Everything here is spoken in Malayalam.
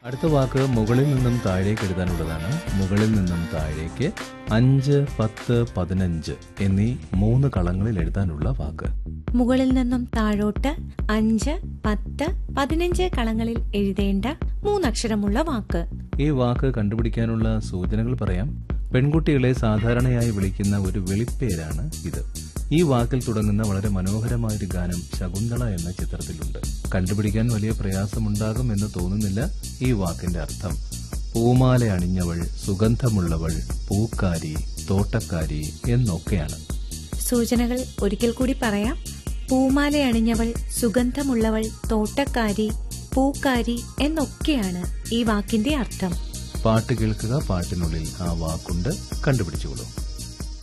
അടുത്ത വാക്ക് മുകളിൽ നിന്നും താഴേക്ക് എഴുതാനുള്ളതാണ് മുകളിൽ നിന്നും താഴേക്ക് അഞ്ച് പത്ത് പതിനഞ്ച് എന്നീ മൂന്ന് കളങ്ങളിൽ എഴുതാനുള്ള വാക്ക് മുകളിൽ നിന്നും താഴോട്ട് അഞ്ച് പത്ത് പതിനഞ്ച് കളങ്ങളിൽ എഴുതേണ്ട മൂന്നക്ഷരമുള്ള വാക്ക് ഈ വാക്ക് കണ്ടുപിടിക്കാനുള്ള സൂചനകൾ പറയാം പെൺകുട്ടികളെ സാധാരണയായി വിളിക്കുന്ന ഒരു വിളിപ്പേരാണ് ഇത് ഈ വാക്കിൽ തുടങ്ങുന്ന വളരെ മനോഹരമായ ഒരു ഗാനം ശകുന്തള എന്ന ചിത്രത്തിലുണ്ട് കണ്ടുപിടിക്കാൻ വലിയ പ്രയാസമുണ്ടാകും എന്ന് തോന്നുന്നില്ല ഈ വാക്കിന്റെ അർത്ഥം പൂമാല അണിഞ്ഞവൾ സുഗന്ധമുള്ളവൾ പൂക്കാരി തോട്ടക്കാരി എന്നൊക്കെയാണ് സൂചനകൾ ഒരിക്കൽ കൂടി പറയാം പൂമാല അണിഞ്ഞവൾ സുഗന്ധമുള്ളവൾ തോട്ടക്കാരി പൂക്കാരി എന്നൊക്കെയാണ് ഈ വാക്കിന്റെ അർത്ഥം പാട്ട് കേൾക്കുക പാട്ടിനുള്ളിൽ ആ വാക്കുണ്ട് കണ്ടുപിടിച്ചുകൊള്ളൂ